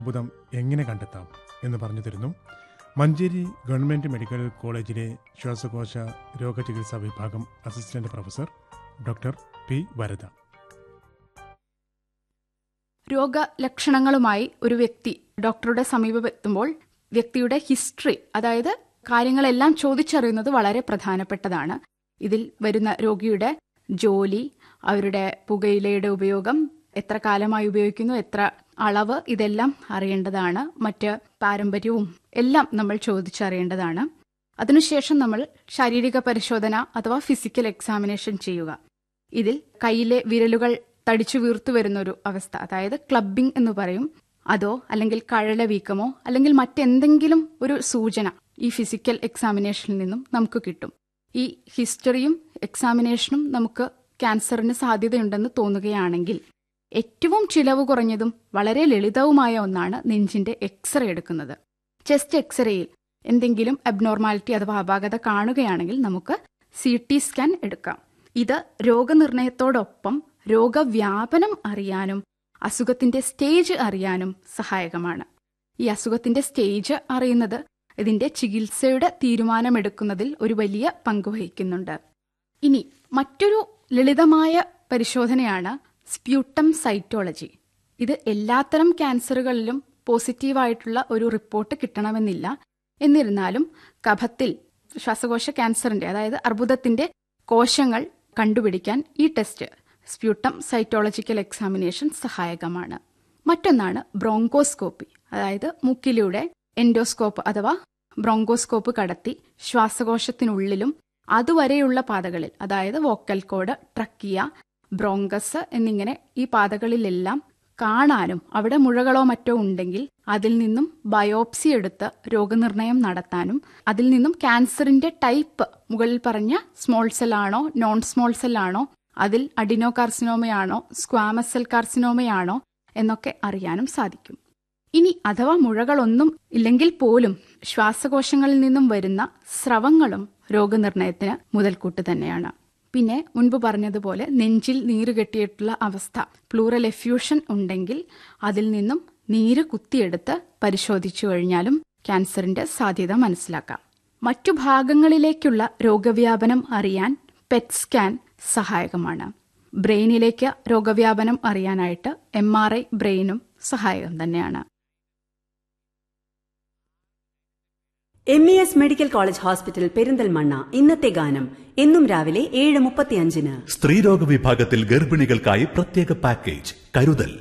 അർബുദം എങ്ങനെ കണ്ടെത്താം എന്ന് പറഞ്ഞു തരുന്നു മഞ്ചേരി ഗവൺമെന്റ് മെഡിക്കൽ കോളേജിലെ ശ്വാസകോശ രോഗചികിത്സാ വിഭാഗം assistant professor doctor P Varada രോഗലക്ഷണങ്ങളുമായി ഒരു വ്യക്തി ഡോക്ടറുടെ സമീപമെത്തുമ്പോൾ വ്യക്തിയുടെ ഹിസ്റ്ററി അതായത് കാര്യങ്ങളെല്ലാം ചോദിച്ചറിയുന്നത് വളരെ പ്രധാനപ്പെട്ടതാണ് ഇതിൽ വരുന്ന രോഗിയുടെ ജോലി അവരുടെ പുകയിലയുടെ ഉപയോഗം എത്ര കാലമായി ഉപയോഗിക്കുന്നു എത്ര അളവ് ഇതെല്ലാം അറിയേണ്ടതാണ് മറ്റ് പാരമ്പര്യവും എല്ലാം നമ്മൾ ചോദിച്ചറിയേണ്ടതാണ് അതിനുശേഷം നമ്മൾ ശാരീരിക പരിശോധന അഥവാ ഫിസിക്കൽ എക്സാമിനേഷൻ ചെയ്യുക ഇതിൽ കയ്യിലെ വിരലുകൾ തടിച്ചു വീർത്തു വരുന്നൊരു അവസ്ഥ അതായത് ക്ലബിംഗ് എന്ന് പറയും അതോ അല്ലെങ്കിൽ കഴല വീക്കമോ അല്ലെങ്കിൽ മറ്റെന്തെങ്കിലും ഒരു സൂചന ഈ ഫിസിക്കൽ എക്സാമിനേഷനിൽ നിന്നും നമുക്ക് കിട്ടും ഈ ഹിസ്റ്ററിയും എക്സാമിനേഷനും നമുക്ക് ക്യാൻസറിന് സാധ്യതയുണ്ടെന്ന് തോന്നുകയാണെങ്കിൽ ഏറ്റവും ചിലവ് കുറഞ്ഞതും വളരെ ലളിതവുമായ ഒന്നാണ് നെഞ്ചിന്റെ എക്സ്റേ എടുക്കുന്നത് ചെസ്റ്റ് എക്സ്റേയിൽ എന്തെങ്കിലും അബ്നോർമാലിറ്റി അഥവാ അപാകത കാണുകയാണെങ്കിൽ നമുക്ക് സി ടി സ്കാൻ എടുക്കാം ഇത് രോഗനിർണയത്തോടൊപ്പം രോഗവ്യാപനം അറിയാനും അസുഖത്തിന്റെ സ്റ്റേജ് അറിയാനും സഹായകമാണ് ഈ അസുഖത്തിന്റെ സ്റ്റേജ് അറിയുന്നത് ഇതിന്റെ ചികിത്സയുടെ തീരുമാനമെടുക്കുന്നതിൽ ഒരു വലിയ പങ്ക് വഹിക്കുന്നുണ്ട് ഇനി മറ്റൊരു ലളിതമായ പരിശോധനയാണ് സ്പ്യൂട്ടം സൈറ്റോളജി ഇത് എല്ലാത്തരം ക്യാൻസറുകളിലും പോസിറ്റീവായിട്ടുള്ള ഒരു റിപ്പോർട്ട് കിട്ടണമെന്നില്ല എന്നിരുന്നാലും കഫത്തിൽ ശ്വാസകോശ ക്യാൻസറിന്റെ അതായത് അർബുദത്തിന്റെ കോശങ്ങൾ കണ്ടുപിടിക്കാൻ ഈ ടെസ്റ്റ് സ്പ്യൂട്ടം സൈറ്റോളജിക്കൽ എക്സാമിനേഷൻ സഹായകമാണ് മറ്റൊന്നാണ് ബ്രോങ്കോസ്കോപ്പി അതായത് മൂക്കിലൂടെ എൻഡോസ്കോപ്പ് അഥവാ ബ്രോങ്കോസ്കോപ്പ് കടത്തി ശ്വാസകോശത്തിനുള്ളിലും അതുവരെയുള്ള പാതകളിൽ അതായത് വോക്കൽ കോഡ് ട്രക്കിയ ബ്രോങ്കസ് എന്നിങ്ങനെ ഈ പാതകളിലെല്ലാം കാണാനും അവിടെ മുഴകളോ മറ്റോ ഉണ്ടെങ്കിൽ അതിൽ നിന്നും ബയോപ്സി എടുത്ത് രോഗനിർണയം നടത്താനും അതിൽ നിന്നും ക്യാൻസറിന്റെ ടൈപ്പ് മുകളിൽ പറഞ്ഞ സ്മോൾ സെൽ ആണോ നോൺ സ്മോൾ സെൽ ആണോ അതിൽ അഡിനോ കാർസിനോമയാണോ സ്ക്വാമസ് സെൽ കാർസിനോമയാണോ എന്നൊക്കെ അറിയാനും സാധിക്കും ഇനി അഥവാ മുഴകളൊന്നും ഇല്ലെങ്കിൽ പോലും ശ്വാസകോശങ്ങളിൽ നിന്നും വരുന്ന സ്രവങ്ങളും രോഗനിർണയത്തിന് മുതൽക്കൂട്ട് തന്നെയാണ് പിന്നെ മുൻപ് പറഞ്ഞതുപോലെ നെഞ്ചിൽ നീര് കെട്ടിയിട്ടുള്ള അവസ്ഥ പ്ലൂറൽ എഫ്യൂഷൻ ഉണ്ടെങ്കിൽ അതിൽ നിന്നും നീര് കുത്തിയെടുത്ത് പരിശോധിച്ചു കഴിഞ്ഞാലും ക്യാൻസറിന്റെ സാധ്യത മനസ്സിലാക്കാം മറ്റു ഭാഗങ്ങളിലേക്കുള്ള രോഗവ്യാപനം അറിയാൻ പെറ്റ് സ്കാൻ സഹായകമാണ് ബ്രെയിനിലേക്ക് രോഗവ്യാപനം അറിയാനായിട്ട് എം ആർ ഐ ബ്രെയിനും സഹായകം തന്നെയാണ് M E S medical college hospital Perinthalmanna ഇന്നത്തെ ഗാനം എന്നും രാവിലെ ഏഴ് മുപ്പത്തിയഞ്ചിന് സ്ത്രീരോഗ വിഭാഗത്തിൽ ഗർഭിണികൾക്കായി പ്രത്യേക പാക്കേജ് കരുതൽ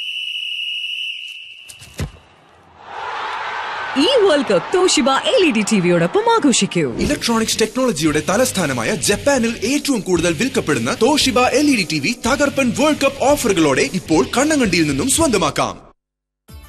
ഈ world cup Toshiba L E D ടിവിയോടൊപ്പം ആഘോഷിക്കൂ ഇലക്ട്രോണിക്സ് ടെക്നോളജിയുടെ തലസ്ഥാനമായ ജപ്പാനിൽ ഏറ്റവും കൂടുതൽ വിൽക്കപ്പെടുന്ന Toshiba L E D T V തകർപ്പൻ വേൾഡ് കപ്പ് ഓഫറുകളോടെ ഇപ്പോൾ കണ്ണങ്കണ്ടിയിൽ നിന്നും സ്വന്തമാക്കാം